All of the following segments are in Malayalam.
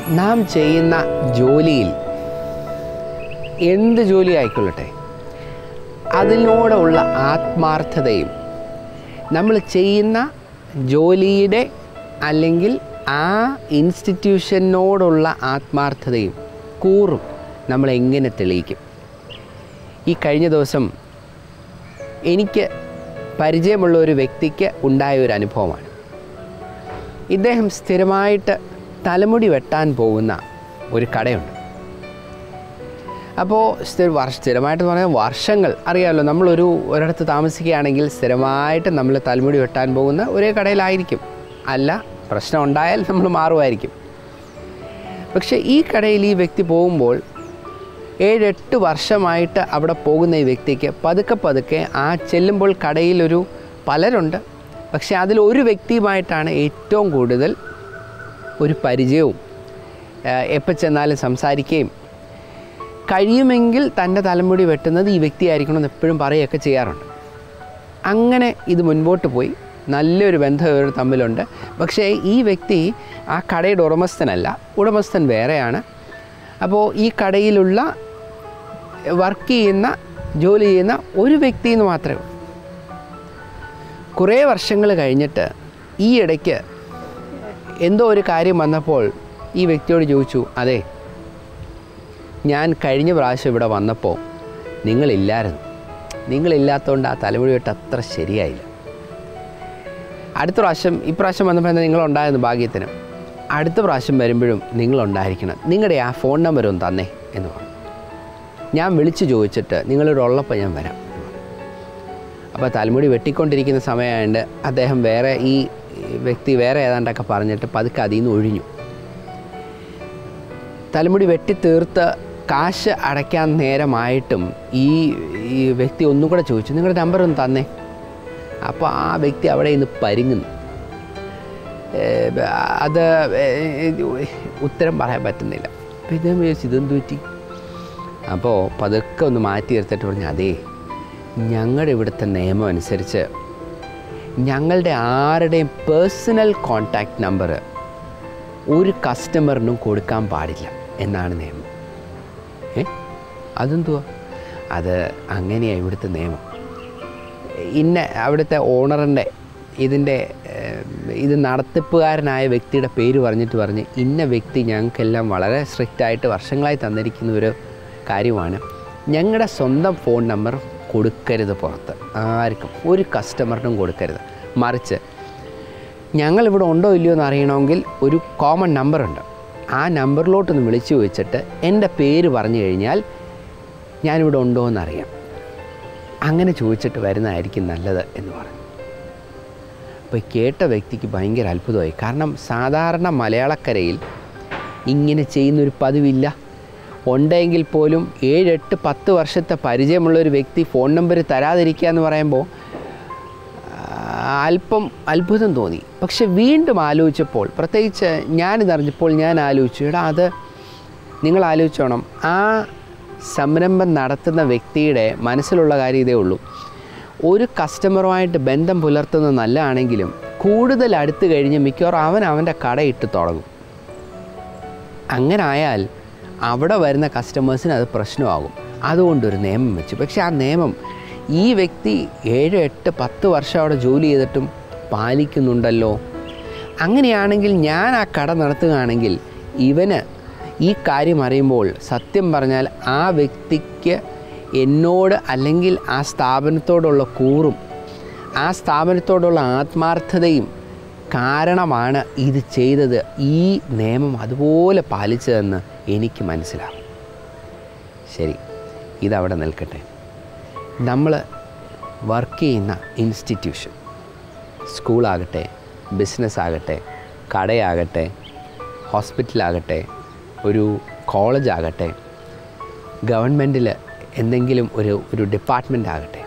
നാം ചെയ്യുന്ന ജോലിയിൽ എന്ത് ജോലി ആയിക്കൊള്ളട്ടെ അതിനോടുള്ള ആത്മാർത്ഥതയും നമ്മൾ ചെയ്യുന്ന ജോലിയുടെ അല്ലെങ്കിൽ ആ ഇൻസ്റ്റിറ്റ്യൂഷനോടുള്ള ആത്മാർത്ഥതയും കൂറും നമ്മൾ എങ്ങനെ തെളിയിക്കും ഈ കഴിഞ്ഞ ദിവസം എനിക്ക് പരിചയമുള്ള ഒരു വ്യക്തിക്ക് ഉണ്ടായ ഒരു അനുഭവമാണ് ഇദ്ദേഹം സ്ഥിരമായിട്ട് തലമുടി വെട്ടാൻ പോകുന്ന ഒരു കടയുണ്ട് അപ്പോൾ സ്ഥിര വർഷ സ്ഥിരമായിട്ട് പറഞ്ഞാൽ വർഷങ്ങൾ അറിയാമല്ലോ നമ്മളൊരു ഒരിടത്ത് താമസിക്കുകയാണെങ്കിൽ സ്ഥിരമായിട്ട് നമ്മൾ തലമുടി വെട്ടാൻ പോകുന്ന ഒരേ കടയിലായിരിക്കും അല്ല പ്രശ്നം ഉണ്ടായാൽ നമ്മൾ മാറുമായിരിക്കും പക്ഷേ ഈ കടയിൽ ഈ വ്യക്തി പോകുമ്പോൾ ഏഴെട്ട് വർഷമായിട്ട് അവിടെ പോകുന്ന ഈ വ്യക്തിക്ക് പതുക്കെ പതുക്കെ ആ ചെല്ലുമ്പോൾ കടയിലൊരു പലരുണ്ട് പക്ഷേ അതിൽ ഒരു വ്യക്തിയുമായിട്ടാണ് ഏറ്റവും കൂടുതൽ ഒരു പരിചയവും എപ്പോൾ ചെന്നാലും സംസാരിക്കുകയും കഴിയുമെങ്കിൽ തൻ്റെ തലമുടി വെട്ടുന്നത് ഈ വ്യക്തിയായിരിക്കണമെന്ന് എപ്പോഴും പറയുകയൊക്കെ ചെയ്യാറുണ്ട് അങ്ങനെ ഇത് മുൻപോട്ട് പോയി നല്ലൊരു ബന്ധം ഇവർ തമ്മിലുണ്ട് പക്ഷേ ഈ വ്യക്തി ആ കടയുടെ ഉടമസ്ഥനല്ല ഉടമസ്ഥൻ വേറെയാണ് അപ്പോൾ ഈ കടയിലുള്ള വർക്ക് ചെയ്യുന്ന ജോലി ചെയ്യുന്ന ഒരു വ്യക്തി എന്ന് മാത്രമേ ഉള്ളൂ കുറേ വർഷങ്ങൾ കഴിഞ്ഞിട്ട് ഈ ഇടയ്ക്ക് എന്തോ ഒരു കാര്യം വന്നപ്പോൾ ഈ വ്യക്തിയോട് ചോദിച്ചു അതെ ഞാൻ കഴിഞ്ഞ പ്രാവശ്യം ഇവിടെ വന്നപ്പോൾ നിങ്ങളില്ലായിരുന്നു നിങ്ങളില്ലാത്തതുകൊണ്ട് ആ തലമുടി വെട്ട് അത്ര ശരിയായില്ല അടുത്ത പ്രാവശ്യം ഇപ്രാവശ്യം വന്നപ്പോൾ എന്താ നിങ്ങളുണ്ടായിരുന്നു ഭാഗ്യത്തിന് അടുത്ത പ്രാവശ്യം വരുമ്പോഴും നിങ്ങളുണ്ടായിരിക്കണം നിങ്ങളുടെ ആ ഫോൺ നമ്പർ ഒന്ന് തന്നേ എന്ന് പറഞ്ഞു ഞാൻ വിളിച്ചു ചോദിച്ചിട്ട് നിങ്ങളിവിടെ ഉള്ളപ്പോൾ ഞാൻ വരാം എന്ന് പറഞ്ഞു. അപ്പോൾ തലമുടി വെട്ടിക്കൊണ്ടിരിക്കുന്ന സമയമായതുകൊണ്ട് അദ്ദേഹം വേറെ ഈ വ്യക്തി വേറെ ഏതാണ്ടൊക്കെ പറഞ്ഞിട്ട് പതുക്കെ അതിൽ നിന്ന് ഒഴിഞ്ഞു തലമുടി വെട്ടി തീർത്ത് കാശ് അടയ്ക്കാൻ നേരമായിട്ടും ഈ ഈ വ്യക്തി ഒന്നും കൂടെ ചോദിച്ചു നിങ്ങളുടെ നമ്പർ ഒന്ന് തന്നേ അപ്പോൾ ആ വ്യക്തി അവിടെ നിന്ന് പരിങ്ങുന്നു ഏ, അത് ഏ, ഉത്തരം പറയാൻ പറ്റുന്നില്ല അപ്പോൾ ഇദ്ദേഹം വിചാരിച്ചു ഇതെന്ത് പറ്റി അപ്പോൾ പതുക്കെ ഒന്ന് മാറ്റി എടുത്തിട്ട് പറഞ്ഞു അതേ ഞങ്ങളുടെ ഇവിടുത്തെ നിയമം അനുസരിച്ച് ഞങ്ങളുടെ ആരുടെയും പേഴ്സണൽ കോണ്ടാക്റ്റ് നമ്പർ ഒരു കസ്റ്റമറിനും കൊടുക്കാൻ പാടില്ല എന്നാണ് നിയമം ഏ അതെന്തുവാ അത് അങ്ങനെയാണ് ഇവിടുത്തെ നിയമം ഇന്ന അവിടുത്തെ ഓണറിൻ്റെ ഇതിൻ്റെ ഏഹ്, ഇത് നടത്തിപ്പുകാരനായ വ്യക്തിയുടെ പേര് പറഞ്ഞിട്ട് പറഞ്ഞ് ഇന്ന വ്യക്തി ഞങ്ങൾക്കെല്ലാം വളരെ സ്ട്രിക്റ്റായിട്ട് വർഷങ്ങളായി തന്നിരിക്കുന്ന ഒരു കാര്യമാണ് ഞങ്ങളുടെ സ്വന്തം ഫോൺ നമ്പർ കൊടുക്കരുത് പുറത്ത് ആർക്കും ഒരു കസ്റ്റമറിനും കൊടുക്കരുത് മറിച്ച് ഞങ്ങളിവിടെ ഉണ്ടോ ഇല്ലയോ എന്ന് അറിയണമെങ്കിൽ ഒരു കോമൺ നമ്പറുണ്ട് ആ നമ്പറിലോട്ടൊന്ന് വിളിച്ചു ചോദിച്ചിട്ട് എൻ്റെ പേര് പറഞ്ഞു കഴിഞ്ഞാൽ ഞാനിവിടെ ഉണ്ടോ എന്നറിയാം അങ്ങനെ ചോദിച്ചിട്ട് വരുന്നതായിരിക്കും നല്ലത് എന്ന് പറഞ്ഞു അപ്പോൾ ഈ കേട്ട വ്യക്തിക്ക് ഭയങ്കര അത്ഭുതമായി കാരണം സാധാരണ മലയാളക്കരയിൽ ഇങ്ങനെ ചെയ്യുന്നൊരു പതിവില്ല ഉണ്ടെങ്കിൽ പോലും ഏഴെട്ട് പത്ത് വർഷത്തെ പരിചയമുള്ള ഒരു വ്യക്തി ഫോൺ നമ്പർ തരാതിരിക്കുക എന്ന് പറയുമ്പോൾ ആ, അല്പം അത്ഭുതം തോന്നി പക്ഷെ വീണ്ടും ആലോചിച്ചപ്പോൾ പ്രത്യേകിച്ച് ഞാനിതറിഞ്ഞപ്പോൾ ഞാൻ ആലോചിച്ചു എടാ അത് നിങ്ങൾ ആലോചിച്ചോണം ആ സംരംഭം നടത്തുന്ന വ്യക്തിയുടെ മനസ്സിലുള്ള കാര്യം ഇതേ ഉള്ളൂ ഒരു കസ്റ്റമറുമായിട്ട് ബന്ധം പുലർത്തുന്നത് നല്ലതാണെങ്കിലും കൂടുതൽ അടുത്ത് കഴിഞ്ഞ് മിക്കവാറും അവൻ അവൻ്റെ കടയിട്ട് തുടങ്ങും അങ്ങനെ ആയാൽ അവിടെ വരുന്ന കസ്റ്റമേഴ്സിന് അത് പ്രശ്നമാകും അതുകൊണ്ടൊരു നിയമം വെച്ചു പക്ഷേ ആ നിയമം ഈ വ്യക്തി ഏഴ് എട്ട് പത്ത് വർഷം അവിടെ ജോലി ചെയ്തിട്ടും പാലിക്കുന്നുണ്ടല്ലോ അങ്ങനെയാണെങ്കിൽ ഞാൻ ആ കട നടത്തുകയാണെങ്കിൽ ഇവന് ഈ കാര്യം അറിയുമ്പോൾ സത്യം പറഞ്ഞാൽ ആ വ്യക്തിക്ക് എന്നോട് അല്ലെങ്കിൽ ആ സ്ഥാപനത്തോടുള്ള കൂറും ആ സ്ഥാപനത്തോടുള്ള ആത്മാർത്ഥതയും കാരണമാണ് ഇത് ചെയ്തത് ഈ നിയമം അതുപോലെ പാലിച്ചതെന്ന് എനിക്ക് മനസ്സിലാവും ശരി ഇതവിടെ നിൽക്കട്ടെ നമ്മൾ വർക്ക് ചെയ്യുന്ന ഇൻസ്റ്റിറ്റ്യൂഷൻ സ്കൂളാകട്ടെ ബിസിനസ് ആകട്ടെ കടയാകട്ടെ ഹോസ്പിറ്റലാകട്ടെ ഒരു കോളേജ് ആകട്ടെ ഗവൺമെൻറ്റിൽ എന്തെങ്കിലും ഒരു ഒരു ഡിപ്പാർട്ട്മെൻ്റ് ആകട്ടെ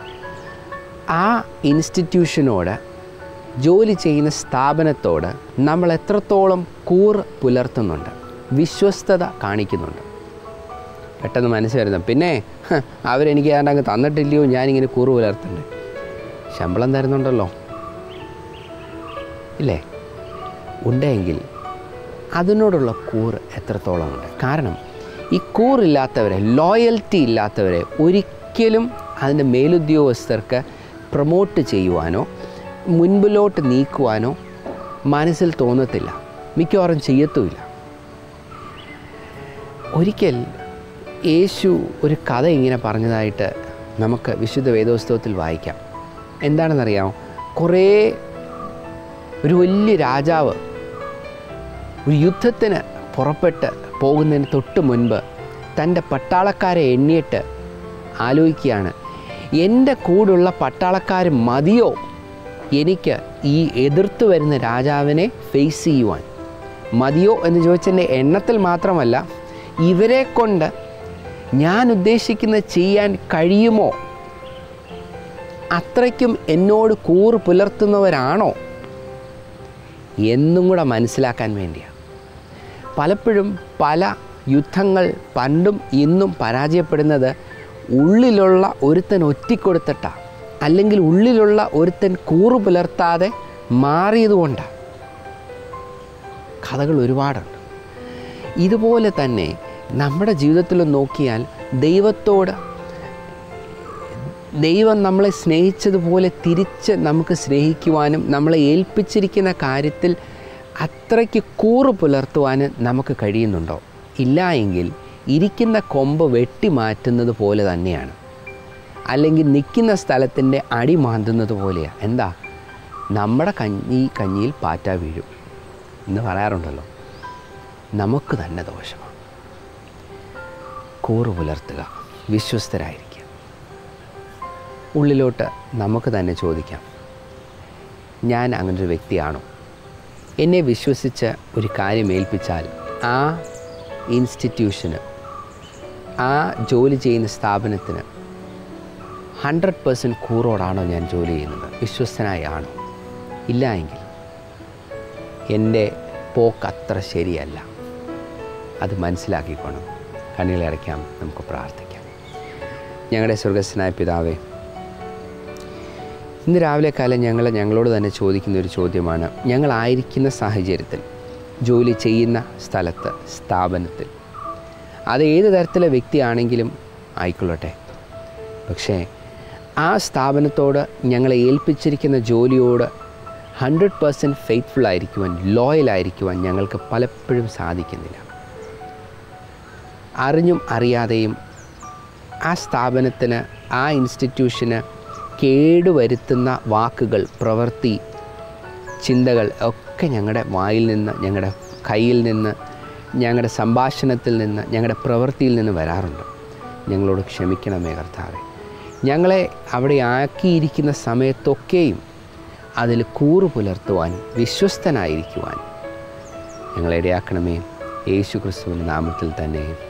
ആ ഇൻസ്റ്റിറ്റ്യൂഷനോട് ജോലി ചെയ്യുന്ന സ്ഥാപനത്തോട് നമ്മൾ എത്രത്തോളം കൂർ പുലർത്തുന്നുണ്ട് വിശ്വസ്തത കാണിക്കുന്നുണ്ട് പെട്ടെന്ന് മനസ്സ് വരുന്നത് പിന്നെ ഹ, അവരെനിക്ക് ഏതാണ്ട് അങ്ങ് തന്നിട്ടില്ലയോ ഞാനിങ്ങനെ കൂറ് പുലർത്തണ്ടേ ശമ്പളം തരുന്നുണ്ടല്ലോ ഇല്ലേ ഉണ്ടെങ്കിൽ അതിനോടുള്ള കൂറ് എത്രത്തോളമുണ്ട് കാരണം ഈ കൂറില്ലാത്തവരെ ലോയൽറ്റി ഇല്ലാത്തവരെ ഒരിക്കലും അതിൻ്റെ മേലുദ്യോഗസ്ഥർക്ക് പ്രൊമോട്ട് ചെയ്യുവാനോ മുൻപിലോട്ട് നീക്കുവാനോ മനസ്സിൽ തോന്നത്തില്ല മിക്കവാറും ചെയ്യത്തുമില്ല ഒരിക്കൽ യേശു ഒരു കഥ ഇങ്ങനെ പറഞ്ഞതായിട്ട് നമുക്ക് വിശുദ്ധ വേദോത്സവത്തിൽ വായിക്കാം എന്താണെന്നറിയാമോ കുറേ ഒരു വലിയ രാജാവ് ഒരു യുദ്ധത്തിന് പുറപ്പെട്ട് പോകുന്നതിന് തൊട്ട് മുൻപ് തൻ്റെ പട്ടാളക്കാരെ എണ്ണിയിട്ട് ആലോചിക്കുകയാണ് എൻ്റെ കൂടുള്ള പട്ടാളക്കാർ മതിയോ എനിക്ക് ഈ എതിർത്ത് വരുന്ന രാജാവിനെ ഫേസ് ചെയ്യുവാൻ മതിയോ എന്ന് ചോദിച്ചതിൻ്റെ എണ്ണത്തിൽ മാത്രമല്ല ഇവരെ കൊണ്ട് ഞാൻ ഉദ്ദേശിക്കുന്നത് ചെയ്യാൻ കഴിയുമോ അത്രയ്ക്കും എന്നോട് കൂറ് പുലർത്തുന്നവരാണോ എന്നും കൂടെ മനസ്സിലാക്കാൻ വേണ്ടിയാണ് പലപ്പോഴും പല യുദ്ധങ്ങൾ പണ്ടും ഇന്നും പരാജയപ്പെടുന്നത് ഉള്ളിലുള്ള ഒരുത്തൻ ഒറ്റിക്കൊടുത്തിട്ടാണ് അല്ലെങ്കിൽ ഉള്ളിലുള്ള ഒരുത്തൻ കൂറു പുലർത്താതെ മാറിയതുകൊണ്ടാണ് കഥകൾ ഒരുപാടുണ്ട് ഇതുപോലെ തന്നെ നമ്മുടെ ജീവിതത്തിൽ നോക്കിയാൽ ദൈവത്തോട് ദൈവം നമ്മളെ സ്നേഹിച്ചതുപോലെ തിരിച്ച് നമുക്ക് സ്നേഹിക്കുവാനും നമ്മളെ ഏൽപ്പിച്ചിരിക്കുന്ന കാര്യത്തിൽ അത്രയ്ക്ക് കൂറ് പുലർത്തുവാനും നമുക്ക് കഴിയുന്നുണ്ടോ ഇല്ല എങ്കിൽ ഇരിക്കുന്ന കൊമ്പ് വെട്ടി മാറ്റുന്നത് പോലെ തന്നെയാണ് അല്ലെങ്കിൽ നിൽക്കുന്ന സ്ഥലത്തിൻ്റെ അടി മാന്തുന്നത് പോലെയാണ് എന്താ നമ്മുടെ കഞ്ഞി കഞ്ഞിയിൽ പാറ്റ വീഴും എന്ന് പറയാറുണ്ടല്ലോ നമുക്ക് തന്നെ ദോഷമാണ് കൂറ് പുലർത്തുക വിശ്വസ്തരായിരിക്കുക ഉള്ളിലോട്ട് നമുക്ക് തന്നെ ചോദിക്കാം ഞാൻ അങ്ങനൊരു വ്യക്തിയാണോ എന്നെ വിശ്വസിച്ച് ഒരു കാര്യം ഏൽപ്പിച്ചാൽ ആ ഇൻസ്റ്റിറ്റ്യൂഷന് ആ ജോലി ചെയ്യുന്ന സ്ഥാപനത്തിന് ഹൺഡ്രഡ് പേഴ്സൻറ്റ് കൂറോടാണോ ഞാൻ ജോലി ചെയ്യുന്നത് വിശ്വസ്തനായി ആണോ ഇല്ല എങ്കിൽ എൻ്റെ പോക്ക് അത്ര ശരിയല്ല അത് മനസ്സിലാക്കിക്കോണം കണ്ണുകളടയ്ക്കാം നമുക്ക് പ്രാർത്ഥിക്കാം ഞങ്ങളുടെ സ്വർഗസ്വനായ പിതാവേ ഇന്ന് രാവിലെ കാലം ഞങ്ങൾ ഞങ്ങളോട് തന്നെ ചോദിക്കുന്ന ഒരു ചോദ്യമാണ് ഞങ്ങളായിരിക്കുന്ന സാഹചര്യത്തിൽ ജോലി ചെയ്യുന്ന സ്ഥലത്ത് സ്ഥാപനത്തിൽ അത് ഏത് തരത്തിലെ വ്യക്തിയാണെങ്കിലും ആയിക്കൊള്ളട്ടെ പക്ഷേ ആ സ്ഥാപനത്തോട് ഞങ്ങളെ ഏൽപ്പിച്ചിരിക്കുന്ന ജോലിയോട് ഹൺഡ്രഡ് പേഴ്സൻറ്റ് ഫെയ്ത്ത്ഫുൾ ആയിരിക്കുവാൻ ലോയലായിരിക്കുവാൻ ഞങ്ങൾക്ക് പലപ്പോഴും സാധിക്കുന്നില്ല അറിഞ്ഞും അറിയാതെയും ആ സ്ഥാപനത്തിന് ആ ഇൻസ്റ്റിറ്റ്യൂഷന് കേടുവരുത്തുന്ന വാക്കുകൾ പ്രവൃത്തി ചിന്തകൾ ഒക്കെ ഞങ്ങളുടെ വായിൽ നിന്ന് ഞങ്ങളുടെ കയ്യിൽ നിന്ന് ഞങ്ങളുടെ സംഭാഷണത്തിൽ നിന്ന് ഞങ്ങളുടെ പ്രവൃത്തിയിൽ നിന്ന് വരാറുണ്ട് ഞങ്ങളോട് ക്ഷമിക്കണമേ കർത്താവെ ഞങ്ങളെ അവിടെ ആക്കിയിരിക്കുന്ന സമയത്തൊക്കെയും അതിൽ കൂറു പുലർത്തുവാൻ വിശ്വസ്തനായിരിക്കുവാൻ ഞങ്ങളെ ഇടയാക്കണമേ യേശു ക്രിസ്തുവിൻ്റെ നാമത്തിൽ തന്നെ